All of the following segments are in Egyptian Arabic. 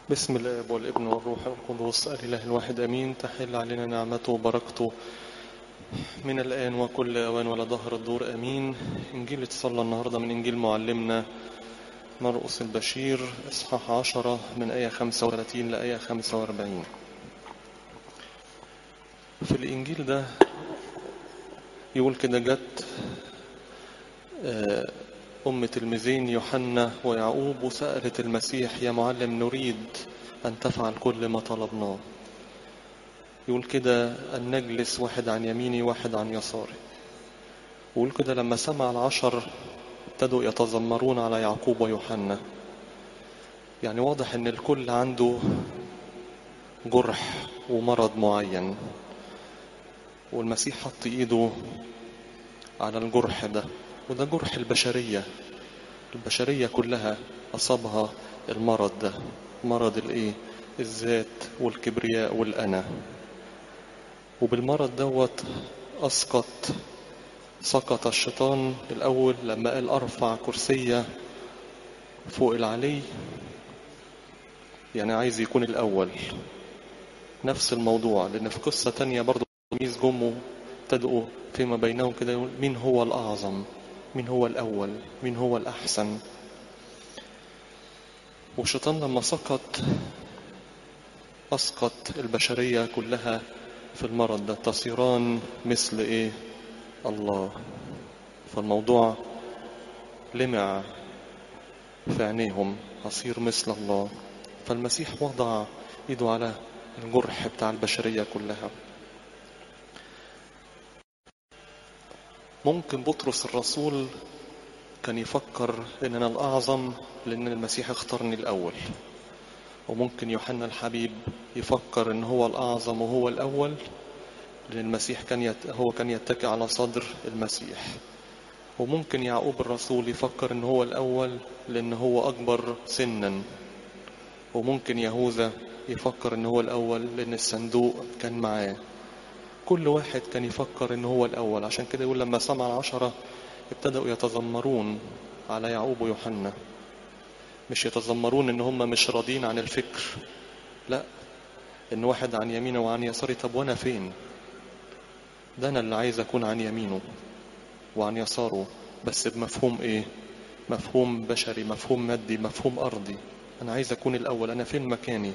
بسم الاب والابن والروح القدس الاله الواحد امين تحل علينا نعمته وبركته من الان وكل اوان ولا ظهر الدور امين انجيل اتصلى النهارده من انجيل معلمنا مرقس البشير اصحاح عشرة من ايه 35 لايه 45 في الانجيل ده يقول كده جت آه، أم تلميذين يوحنا ويعقوب وسألت المسيح يا معلم نريد أن تفعل كل ما طلبناه يقول كده أن نجلس واحد عن يميني واحد عن يساري ويقول كده لما سمع العشر ابتدوا يتذمرون على يعقوب ويوحنا يعني واضح أن الكل عنده جرح ومرض معين والمسيح حط إيده على الجرح ده وده جرح البشرية البشرية كلها أصابها المرض ده مرض الإيه الذات والكبرياء والأنا وبالمرض دوت أسقط سقط الشيطان الأول لما قال أرفع كرسية فوق العلي يعني عايز يكون الأول نفس الموضوع لأن في قصة تانية برضو تلاميذ جم ابتدأوا فيما بينهم كده يقول مين هو الأعظم مين هو الأول مين هو الأحسن والشيطان لما سقط أسقط البشرية كلها في المرض ده تصيران مثل إيه الله فالموضوع لمع في عينيهم هصير مثل الله فالمسيح وضع ايده على الجرح بتاع البشرية كلها ممكن بطرس الرسول كان يفكر ان انا الاعظم لان المسيح اختارني الاول وممكن يوحنا الحبيب يفكر ان هو الاعظم وهو الاول لان المسيح كان يت... هو كان يتكئ على صدر المسيح وممكن يعقوب الرسول يفكر ان هو الاول لان هو اكبر سنا وممكن يهوذا يفكر ان هو الاول لان الصندوق كان معاه كل واحد كان يفكر ان هو الاول عشان كده يقول لما سمع العشرة ابتدأوا يتذمرون على يعقوب ويوحنا مش يتذمرون ان هم مش راضين عن الفكر لا ان واحد عن يمينه وعن يساري طب وانا فين ده انا اللي عايز اكون عن يمينه وعن يساره بس بمفهوم ايه مفهوم بشري مفهوم مادي مفهوم ارضي انا عايز اكون الاول انا فين مكاني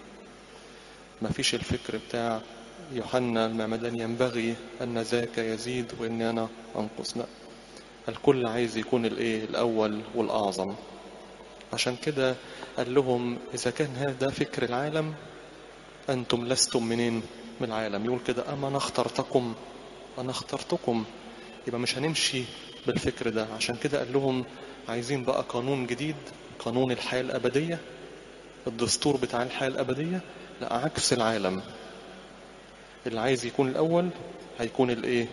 مفيش الفكر بتاع يوحنا المعمدان ينبغي أن ذاك يزيد وإن أنا أنقص لا الكل عايز يكون الإيه الأول والأعظم عشان كده قال لهم إذا كان هذا فكر العالم أنتم لستم منين من العالم يقول كده أما أنا اخترتكم أنا اخترتكم يبقى مش هنمشي بالفكر ده عشان كده قال لهم عايزين بقى قانون جديد قانون الحياة الأبدية الدستور بتاع الحياة الأبدية لا عكس العالم اللي عايز يكون الأول هيكون الإيه؟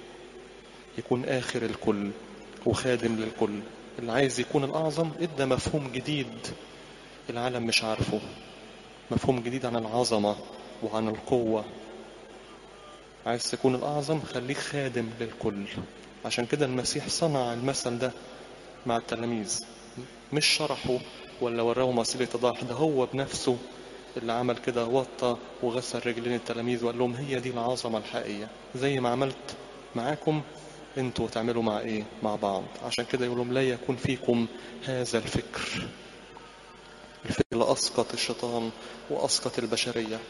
يكون آخر الكل وخادم للكل اللي عايز يكون الأعظم إدى مفهوم جديد العالم مش عارفه مفهوم جديد عن العظمة وعن القوة عايز تكون الأعظم خليك خادم للكل عشان كده المسيح صنع المثل ده مع التلاميذ مش شرحه ولا وراهم وسيلة إيضاح ده هو بنفسه اللي عمل كده وطى وغسل رجلين التلاميذ وقال لهم هي دي العظمة الحقيقية زي ما عملت معاكم انتوا تعملوا مع ايه مع بعض عشان كده يقول لهم لا يكون فيكم هذا الفكر الفكر اللي اسقط الشيطان واسقط البشرية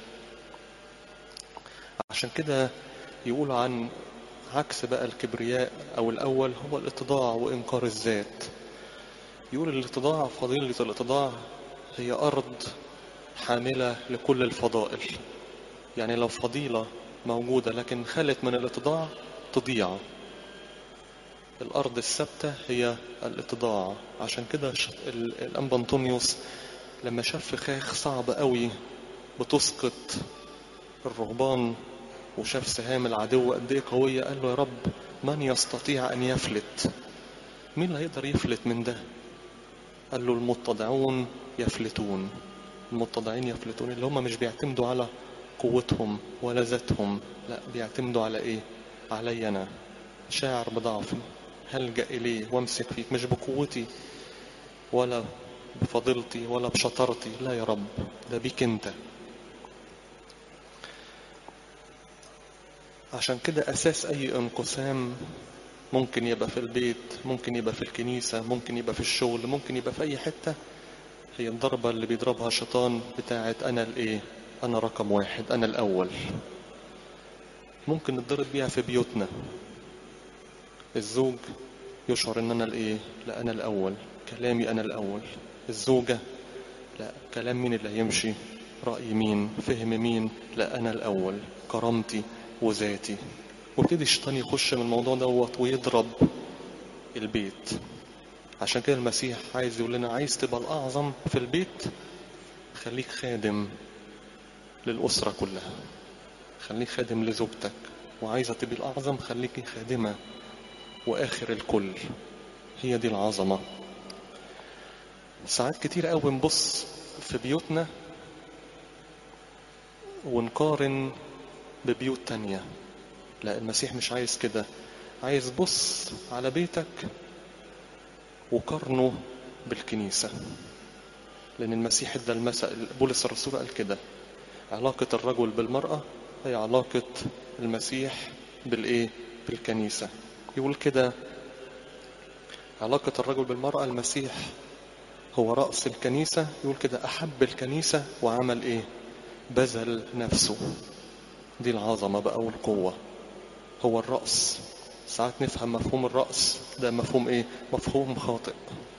عشان كده يقول عن عكس بقى الكبرياء او الاول هو الاتضاع وانكار الذات يقول الاتضاع فضيلة الاتضاع هي ارض حاملة لكل الفضائل يعني لو فضيلة موجودة لكن خلت من الاتضاع تضيع الأرض الثابتة هي الاتضاع عشان كده الأنبا أنطونيوس لما شاف فخاخ صعب قوي بتسقط الرهبان وشاف سهام العدو قد ايه قوية قال له يا رب من يستطيع أن يفلت مين اللي هيقدر يفلت من ده قال له المتضعون يفلتون المتضعين يفلتون اللي هم مش بيعتمدوا على قوتهم ولا ذاتهم لا بيعتمدوا على ايه علي انا شاعر بضعفي هلجأ اليه وامسك فيك مش بقوتي ولا بفضيلتي ولا بشطارتي لا يا رب ده بيك انت عشان كده أساس أي انقسام ممكن يبقى في البيت ممكن يبقى في الكنيسة ممكن يبقى في الشغل ممكن يبقى في أي حتة هي الضربة اللي بيضربها الشيطان بتاعت أنا الإيه أنا رقم واحد أنا الأول ممكن نضرب بيها في بيوتنا الزوج يشعر ان انا الايه لا انا الاول كلامي انا الاول الزوجة لا كلام مين اللي هيمشي رأي مين فهم مين لا انا الاول كرامتي وذاتي وابتدي الشيطان يخش من الموضوع دوت ويضرب البيت عشان كده المسيح عايز يقول لنا عايز تبقى الاعظم في البيت خليك خادم للأسرة كلها خليك خادم لزوجتك وعايزة تبقي الأعظم خليكي خادمة وآخر الكل هي دي العظمة ساعات كتير قوي نبص في بيوتنا ونقارن ببيوت تانية لا المسيح مش عايز كده عايز بص على بيتك وقارنه بالكنيسة لأن المسيح ادى المثل بولس الرسول قال كده علاقة الرجل بالمرأة هي علاقة المسيح بالإيه؟ بالكنيسة يقول كده علاقة الرجل بالمرأة المسيح هو رأس الكنيسة يقول كده أحب الكنيسة وعمل إيه؟ بذل نفسه دي العظمة بقى والقوة هو الرأس ساعات نفهم مفهوم الرأس ده مفهوم إيه؟ مفهوم خاطئ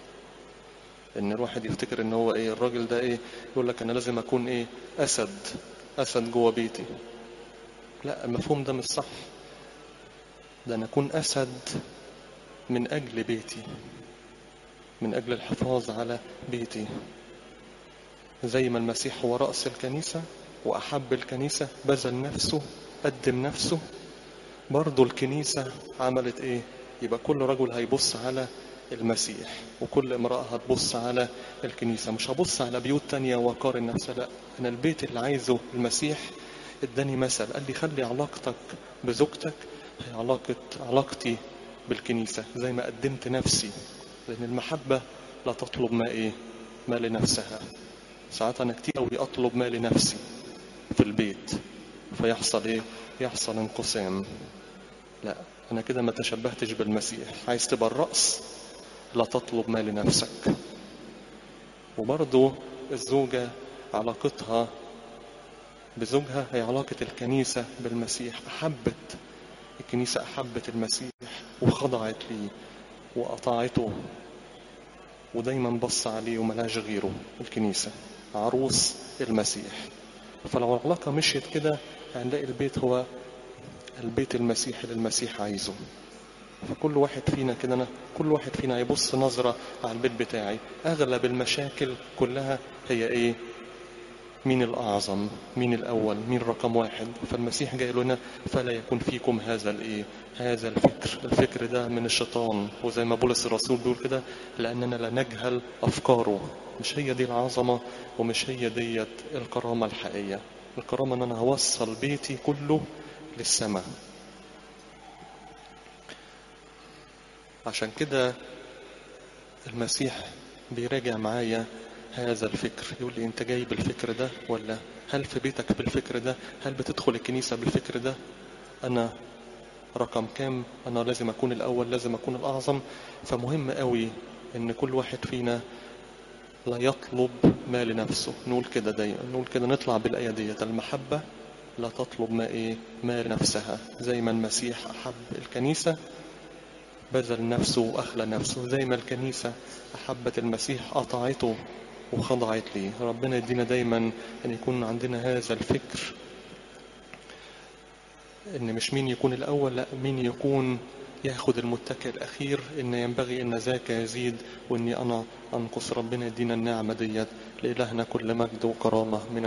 ان الواحد يفتكر ان هو ايه الراجل ده ايه يقول لك انا لازم اكون ايه اسد اسد جوه بيتي لا المفهوم ده مش صح ده انا اكون اسد من اجل بيتي من اجل الحفاظ على بيتي زي ما المسيح هو رأس الكنيسة وأحب الكنيسة بذل نفسه قدم نفسه برضو الكنيسة عملت ايه يبقى كل رجل هيبص على المسيح وكل امرأة هتبص على الكنيسة مش هبص على بيوت تانية وقارن نفسي لا أنا البيت اللي عايزه المسيح اداني مثل قال لي خلي علاقتك بزوجتك هي علاقة علاقتي بالكنيسة زي ما قدمت نفسي لأن المحبة لا تطلب ما إيه ما لنفسها ساعات أنا كتير أوي أطلب ما لنفسي في البيت فيحصل إيه يحصل انقسام لا أنا كده ما تشبهتش بالمسيح عايز تبقى الرأس لا تطلب ما لنفسك وبرضو الزوجة علاقتها بزوجها هي علاقة الكنيسة بالمسيح أحبت الكنيسة أحبت المسيح وخضعت ليه وأطاعته ودايما بص عليه وملاش غيره الكنيسة عروس المسيح فلو العلاقة مشيت كده هنلاقي البيت هو البيت المسيحي اللي المسيح عايزه فكل واحد فينا كده أنا كل واحد فينا يبص نظرة على البيت بتاعي أغلب المشاكل كلها هي إيه مين الأعظم مين الأول مين رقم واحد فالمسيح جاي لنا فلا يكون فيكم هذا الإيه هذا الفكر الفكر ده من الشيطان وزي ما بولس الرسول بيقول كده لأننا لا نجهل أفكاره مش هي دي العظمة ومش هي ديت الكرامة الحقيقية الكرامة أن أنا هوصل بيتي كله للسماء عشان كده المسيح بيراجع معايا هذا الفكر يقول لي انت جاي بالفكر ده ولا هل في بيتك بالفكر ده هل بتدخل الكنيسة بالفكر ده انا رقم كام انا لازم اكون الاول لازم اكون الاعظم فمهم قوي ان كل واحد فينا لا يطلب ما لنفسه نقول كده دايما نقول كده نطلع بالآية ديت المحبة لا تطلب ما ايه ما لنفسها زي ما المسيح احب الكنيسة بذل نفسه واخلى نفسه زي ما الكنيسة احبت المسيح اطاعته وخضعت لي ربنا يدينا دايما ان يكون عندنا هذا الفكر ان مش مين يكون الاول لا مين يكون ياخد المتكئ الاخير ان ينبغي ان ذاك يزيد واني انا انقص ربنا يدينا النعمه ديت لالهنا كل مجد وكرامه من